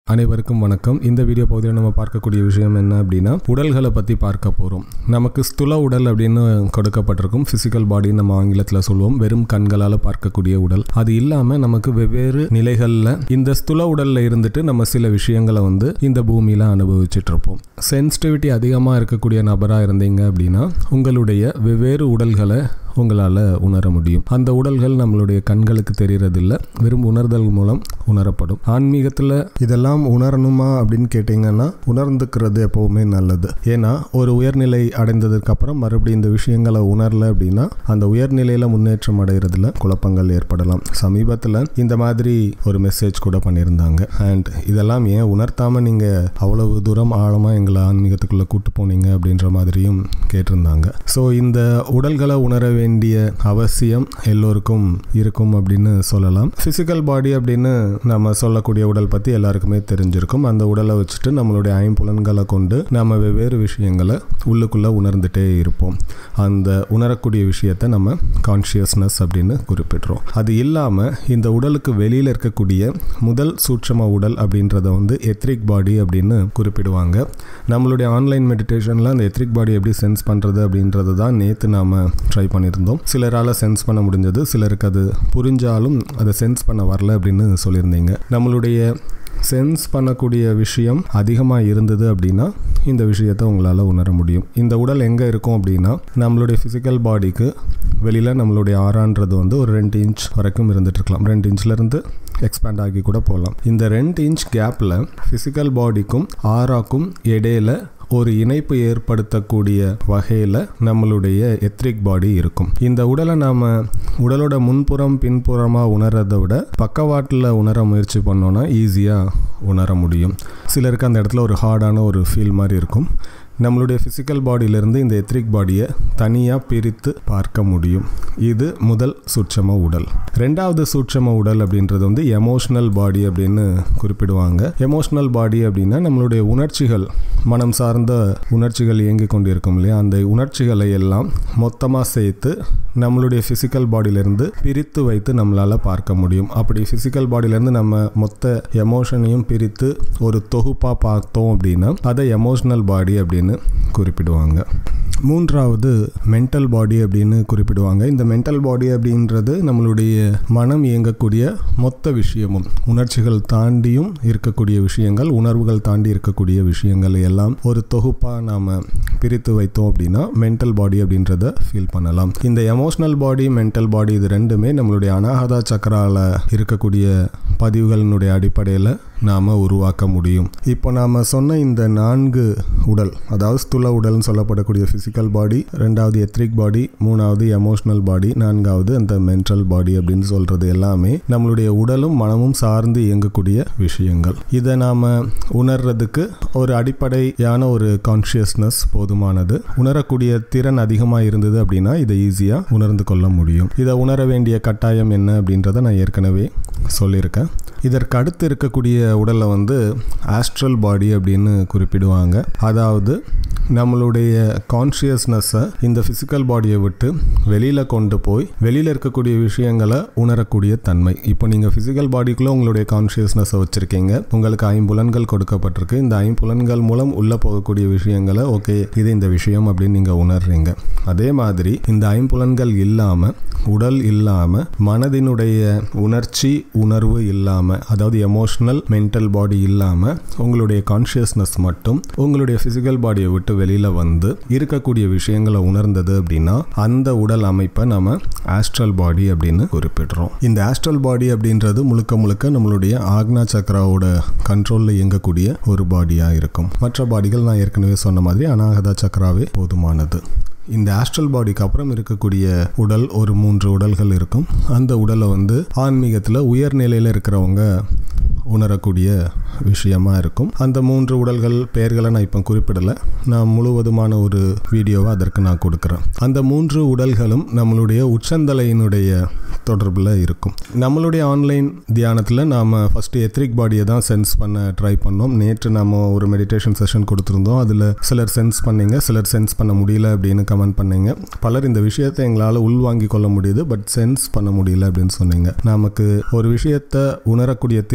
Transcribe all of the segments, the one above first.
அனைவருக்கும் வணக்கம் இந்த வீடியோ பகுதியில் நம்ம பார்க்கக்கூடிய விஷயம் என்ன அப்படின்னா உடல்களை பற்றி பார்க்க போகிறோம் நமக்கு ஸ்துல உடல் அப்படின்னு கொடுக்கப்பட்டிருக்கும் ஃபிசிக்கல் பாடின்னு நம்ம ஆங்கிலத்தில் சொல்லுவோம் வெறும் கண்களால் பார்க்கக்கூடிய உடல் அது இல்லாமல் நமக்கு வெவ்வேறு நிலைகளில் இந்த ஸ்துல உடலில் இருந்துட்டு நம்ம சில விஷயங்களை வந்து இந்த பூமியில் அனுபவிச்சுட்டு இருப்போம் சென்சிட்டிவிட்டி அதிகமாக இருக்கக்கூடிய நபராக இருந்தீங்க அப்படின்னா உங்களுடைய வெவ்வேறு உடல்களை உங்களால் உணர முடியும் அந்த உடல்கள் நம்மளுடைய கண்களுக்கு தெரியறதில்ல வெறும் உணர்தல் மூலம் உணரப்படும் ஆன்மீகத்தில் இதெல்லாம் உணரணுமா அப்படின்னு கேட்டிங்கன்னா உணர்ந்துக்கிறது எப்போவுமே நல்லது ஏன்னா ஒரு உயர்நிலை அடைந்ததுக்கு அப்புறம் மறுபடியும் இந்த விஷயங்களை உணரல அப்படின்னா அந்த உயர்நிலையில் முன்னேற்றம் அடைகிறதுல குழப்பங்கள் ஏற்படலாம் சமீபத்தில் இந்த மாதிரி ஒரு மெசேஜ் கூட பண்ணியிருந்தாங்க அண்ட் இதெல்லாம் ஏன் உணர்த்தாமல் நீங்கள் அவ்வளவு தூரம் ஆழமாக எங்களை ஆன்மீகத்துக்குள்ளே கூட்டு போனீங்க அப்படின்ற மாதிரியும் கேட்டிருந்தாங்க ஸோ இந்த உடல்களை உணர வேண்டிய அவசியம் எல்லோருக்கும் இருக்கும் அப்படின்னு சொல்லலாம் ஃபிசிக்கல் பாடி அப்படின்னு நம்ம சொல்லக்கூடிய உடல் பற்றி எல்லாருக்குமே தெரிஞ்சிருக்கும் அந்த உடலை வச்சுட்டு நம்மளுடைய ஐம்புலன்களை கொண்டு நம்ம வெவ்வேறு விஷயங்களை உள்ளுக்குள்ளே உணர்ந்துட்டே இருப்போம் அந்த உணரக்கூடிய விஷயத்தை நம்ம கான்ஷியஸ்னஸ் அப்படின்னு குறிப்பிடுறோம் அது இல்லாமல் இந்த உடலுக்கு வெளியில் இருக்கக்கூடிய முதல் சூட்சம உடல் அப்படின்றத வந்து எத்ரிக் பாடி அப்படின்னு குறிப்பிடுவாங்க நம்மளுடைய ஆன்லைன் மெடிடேஷனில் அந்த எத்ரிக் பாடி எப்படி சென்ஸ் பண்ணுறது அப்படின்றது தான் நேற்று நாம் ட்ரை பண்ணியிருந்தோம் சிலரால் சென்ஸ் பண்ண முடிஞ்சது சிலருக்கு அது புரிஞ்சாலும் அதை சென்ஸ் பண்ண வரல அப்படின்னு சொல்லியிருந்தீங்க நம்மளுடைய சென்ஸ் பண்ணக்கூடிய விஷயம் அதிகமாக இருந்தது அப்படின்னா இந்த விஷயத்தை உங்களால் உணர முடியும் இந்த உடல் எங்கே இருக்கும் அப்படின்னா நம்மளுடைய ஃபிசிக்கல் பாடிக்கு வெளியில் நம்மளுடைய ஆறான்றது வந்து ஒரு ரெண்டு இன்ச் வரைக்கும் இருந்துட்டு இருக்கலாம் ரெண்டு இன்ச்லேருந்து எக்ஸ்பேண்ட் ஆகி கூட போகலாம் இந்த ரெண்டு இன்ச் கேப்பில் ஃபிசிக்கல் பாடிக்கும் ஆறாக்கும் இடையில ஒரு இணைப்பு ஏற்படுத்தக்கூடிய வகையில் நம்மளுடைய எத்ரிக் பாடி இருக்கும் இந்த உடலை நாம் உடலோட முன்புறம் பின்புறமாக உணர்றதை விட பக்கவாட்டில் உணர முயற்சி பண்ணோன்னா ஈஸியாக உணர முடியும் சிலருக்கு அந்த இடத்துல ஒரு ஹார்டான ஒரு ஃபீல் மாதிரி இருக்கும் நம்மளுடைய ஃபிசிக்கல் பாடியிலேருந்து இந்த எத்ரிக் பாடியை தனியாக பிரித்து பார்க்க முடியும் இது முதல் சூட்சம உடல் ரெண்டாவது சூட்சம உடல் அப்படின்றது வந்து எமோஷ்னல் பாடி அப்படின்னு குறிப்பிடுவாங்க எமோஷ்னல் பாடி அப்படின்னா நம்மளுடைய உணர்ச்சிகள் மனம் சார்ந்த உணர்ச்சிகள் இயங்கி கொண்டிருக்கும் இல்லையா அந்த உணர்ச்சிகளை எல்லாம் மொத்தமாக சேர்த்து நம்மளுடைய ஃபிசிக்கல் பாடியிலேருந்து பிரித்து வைத்து நம்மளால் பார்க்க முடியும் அப்படி ஃபிசிக்கல் பாடியிலேருந்து நம்ம மொத்த எமோஷனையும் பிரித்து ஒரு தொகுப்பாக பார்த்தோம் அப்படின்னா அதை எமோஷ்னல் பாடி அப்படின்னு குறிப்பிடுவாங்க மூன்றாவது மென்டல் பாடி அப்படின்னு குறிப்பிடுவாங்க இந்த மென்டல் பாடி அப்படின்றது நம்மளுடைய மனம் இயங்கக்கூடிய மொத்த விஷயமும் உணர்ச்சிகள் தாண்டியும் இருக்கக்கூடிய விஷயங்கள் உணர்வுகள் தாண்டி இருக்கக்கூடிய விஷயங்கள் எல்லாம் ஒரு தொகுப்பாக நாம் பிரித்து வைத்தோம் அப்படின்னா மென்டல் பாடி அப்படின்றத ஃபீல் பண்ணலாம் இந்த எமோஷ்னல் பாடி மென்டல் பாடி இது ரெண்டுமே நம்மளுடைய அனாகதா சக்கரால இருக்கக்கூடிய பதிவுகளினுடைய அடிப்படையில் நாம் உருவாக்க முடியும் இப்போ நாம் சொன்ன இந்த நான்கு உடல் அதாவது ஸ்துல உடல்னு சொல்லப்படக்கூடிய ஃபிசிக்கல் பாடி ரெண்டாவது எத்ரிக் பாடி மூணாவது எமோஷ்னல் பாடி நான்காவது அந்த மென்டல் பாடி அப்படின்னு சொல்கிறது எல்லாமே நம்மளுடைய உடலும் மனமும் சார்ந்து இயங்கக்கூடிய விஷயங்கள் இதை நாம் உணர்றதுக்கு ஒரு அடிப்படையான ஒரு கான்ஷியஸ்னஸ் போதுமானது உணரக்கூடிய திறன் அதிகமாக இருந்தது அப்படின்னா இதை ஈஸியாக உணர்ந்து கொள்ள முடியும் இதை உணர வேண்டிய கட்டாயம் என்ன அப்படின்றத நான் ஏற்கனவே சொல்லியிருக்கேன் இதற்கு அடுத்து இருக்கக்கூடிய உடலை வந்து ஆஸ்ட்ரல் பாடி அப்படின்னு குறிப்பிடுவாங்க அதாவது நம்மளுடைய கான்ஷியஸ்னஸை இந்த ஃபிசிக்கல் பாடியை விட்டு வெளியில் கொண்டு போய் வெளியில் இருக்கக்கூடிய விஷயங்களை உணரக்கூடிய தன்மை இப்போ நீங்கள் ஃபிசிக்கல் பாடிக்குள்ளே உங்களுடைய கான்ஷியஸ்னஸை வச்சுருக்கீங்க உங்களுக்கு ஐம்புலன்கள் கொடுக்கப்பட்டிருக்கு இந்த ஐம்புலன்கள் மூலம் உள்ளே போகக்கூடிய விஷயங்களை ஓகே இது இந்த விஷயம் அப்படின்னு நீங்கள் உணர்றீங்க அதே மாதிரி இந்த ஐம்புலன்கள் இல்லாமல் உடல் இல்லாமல் மனதினுடைய உணர்ச்சி உணர்வு இல்லாமல் அதாவது எமோஷ்னல் மென்டல் பாடி இல்லாமல் உங்களுடைய கான்ஷியஸ்னஸ் மட்டும் உங்களுடைய ஃபிசிக்கல் பாடியை விட்டு வெளியில் வந்து இருக்கக்கூடிய விஷயங்களை உணர்ந்தது அப்படின்னா அந்த உடல் அமைப்பை நம்ம ஆஸ்ட்ரல் பாடி அப்படின்னு குறிப்பிடுறோம் இந்த ஆஸ்ட்ரல் பாடி அப்படின்றது முழுக்க முழுக்க நம்மளுடைய ஆக்னா சக்கராவோட கண்ட்ரோலில் இயங்கக்கூடிய ஒரு பாடியாக இருக்கும் மற்ற பாடிகள் நான் ஏற்கனவே சொன்ன மாதிரி அனாகதா சக்கராவே போதுமானது இந்த ஆஸ்ட்ரல் பாடிக்கு அப்புறம் இருக்கக்கூடிய உடல் ஒரு மூன்று உடல்கள் இருக்கும் அந்த உடலை வந்து ஆன்மீகத்தில் உயர்நிலையில் இருக்கிறவங்க உணரக்கூடிய விஷயமா இருக்கும் அந்த மூன்று உடல்கள் பெயர்களை நான் இப்போ குறிப்பிடலை நான் முழுவதுமான ஒரு வீடியோவை அதற்கு நான் கொடுக்குறேன் அந்த மூன்று உடல்களும் நம்மளுடைய உச்சந்தலையினுடைய தொடர்பில் இருக்கும் நம்மளுடைய ஆன்லைன் தியானத்தில் நாம் ஃபஸ்ட்டு எத்ரிக் பாடியை தான் சென்ஸ் பண்ண ட்ரை பண்ணோம் நேற்று நம்ம ஒரு மெடிடேஷன் செஷன் கொடுத்துருந்தோம் அதில் சிலர் சென்ஸ் பண்ணீங்க சிலர் சென்ஸ் பண்ண முடியல அப்படின்னு கமெண்ட் பண்ணீங்க பலர் இந்த விஷயத்தை எங்களால் உள்வாங்கி கொள்ள முடியுது பட் சென்ஸ் பண்ண முடியல அப்படின்னு சொன்னீங்க நமக்கு ஒரு விஷயத்தை உணரக்கூடிய திறன் அதிகமாக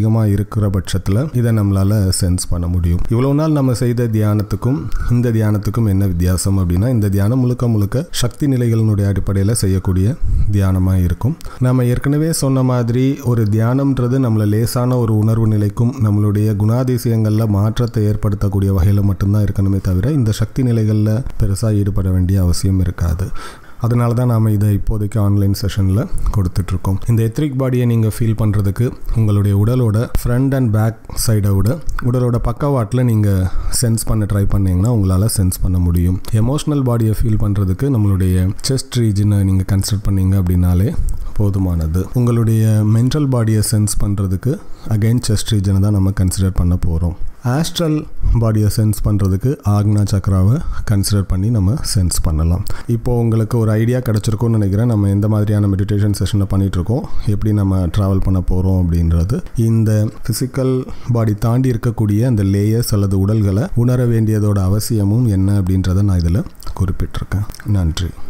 அதிகமாக இருக்கிற பட்சத்தில் இதை நம்மளால் சென்ஸ் பண்ண முடியும் இவ்வளோ நாள் நம்ம செய்த தியானத்துக்கும் இந்த தியானத்துக்கும் என்ன வித்தியாசம் அப்படின்னா இந்த தியானம் முழுக்க முழுக்க சக்தி நிலைகளினுடைய அடிப்படையில் செய்யக்கூடிய தியானமாக இருக்கும் நம்ம ஏற்கனவே சொன்ன மாதிரி ஒரு தியானம்ன்றது நம்மளை லேசான ஒரு உணர்வு நிலைக்கும் நம்மளுடைய குணாதிசயங்களில் மாற்றத்தை ஏற்படுத்தக்கூடிய வகையில் மட்டும்தான் இருக்கணுமே தவிர இந்த சக்தி நிலைகளில் பெருசாக ஈடுபட வேண்டிய அவசியம் இருக்காது அதனால தான் நாம் இதை இப்போதைக்கு ஆன்லைன் செஷனில் கொடுத்துட்ருக்கோம் இந்த எத்ரிக் பாடியை நீங்கள் ஃபீல் பண்ணுறதுக்கு உங்களுடைய உடலோட ஃப்ரண்ட் அண்ட் பேக் சைடை விட உடலோட பக்கவாட்டில் நீங்கள் சென்ஸ் பண்ண ட்ரை பண்ணிங்கன்னா உங்களால் சென்ஸ் பண்ண முடியும் எமோஷ்னல் பாடியை ஃபீல் பண்ணுறதுக்கு நம்மளுடைய செஸ்ட் ரீஜனை நீங்கள் கன்சிடர் பண்ணீங்க அப்படின்னாலே போதுமானது உங்களுடைய மென்டல் பாடியை சென்ஸ் பண்ணுறதுக்கு அகைன் செஸ்ட் ரீஜனை தான் நம்ம கன்சிடர் பண்ண போகிறோம் ஆஸ்ட்ரல் பாடியை சென்ஸ் பண்ணுறதுக்கு ஆக்னா சக்ராவை கன்சிடர் பண்ணி நம்ம சென்ஸ் பண்ணலாம் இப்போது உங்களுக்கு ஒரு ஐடியா கிடச்சிருக்கும்னு நினைக்கிறேன் நம்ம எந்த மாதிரியான மெடிடேஷன் செஷனை பண்ணிகிட்ருக்கோம் எப்படி நம்ம ட்ராவல் பண்ண போகிறோம் அப்படின்றது இந்த ஃபிசிக்கல் பாடி தாண்டி இருக்கக்கூடிய அந்த லேயர்ஸ் அல்லது உடல்களை உணர வேண்டியதோட அவசியமும் என்ன அப்படின்றத நான் இதில் குறிப்பிட்டிருக்கேன் நன்றி